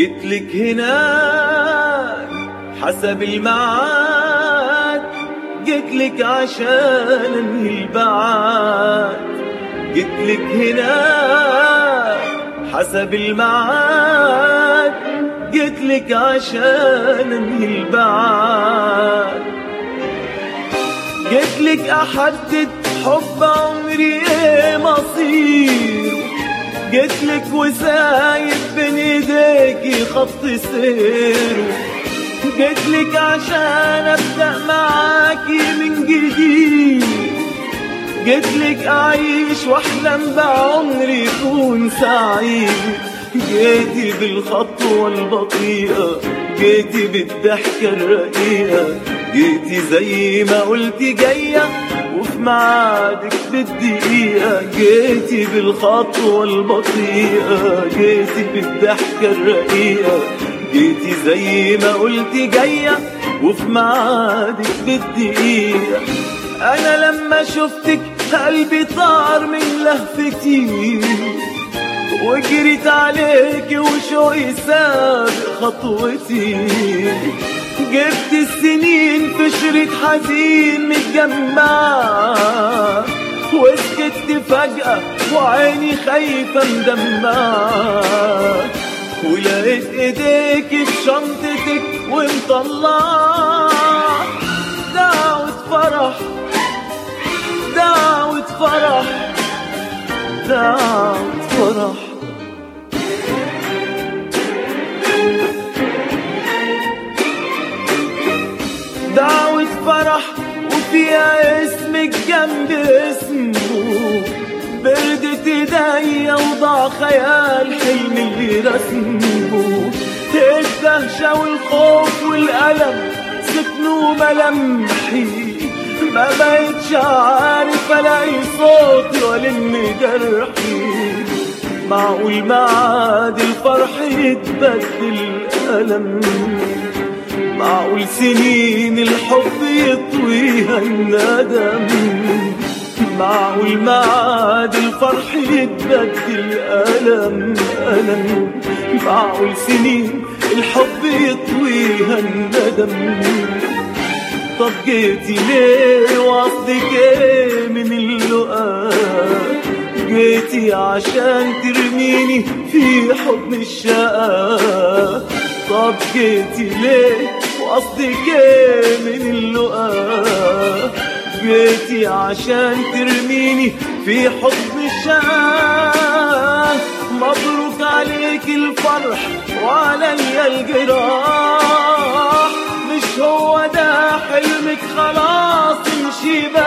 جيتلك هناك حسب الميعاد جيتلك عشان انهي البعاد جيتلك هناك حسب الميعاد جيتلك عشان انهي البعاد جيتلك احدد حب عمري ايه مصيره جيتلك وسايب بين ايديكي خط سيره جيتلك عشان ابدا معاكي من جديد جيتلك اعيش واحلم بعمري يكون سعيد جيتي بالخطوة البطيئة جيتي بالضحكة الرقيقة جيتي زي ما قلتي جاية وفي ميعادك بالدقيقة جيتي بالخطوة البطيئة جيتي بالضحكة الرقيقة جيتي زي ما قلتي جاية وفي ميعادك بالدقيقة أنا لما شفتك قلبي طار من لهفتي وجريت عليك وشوقي سابق خطوتي جبت السنين في شريط حزين متجمع وسكت فجأة وعيني خايفة مدمعة ولقيت ايديك في شنطتك ومطلع دعوة فرح دعوة فرح دعوة فرح دعوة فرح وفيها اسمك جنب اسمه بردت ايديا وضع خيال حلم اللي رسمه الدهشة والخوف والألم سكنوا ملامحي ما بقتش عارف الاقي صوتي والم جرحي معقول معاد الفرح يتبدل ألم معقول سنين الحب يطويها الندم معقول معاد الفرح يتبدل ألم ألم معقول سنين الحب يطويها الندم طب جيتي ليه وقصدك ايه من اللقاء جيتي عشان ترميني في حضن الشقاء طب جيتي ليه وقصدك ايه من اللقاء جيتي عشان ترميني في حضن الشقاء مبروك عليك الفرح وعليا الجراح مش هو ده حلمك خلاص امشي بقى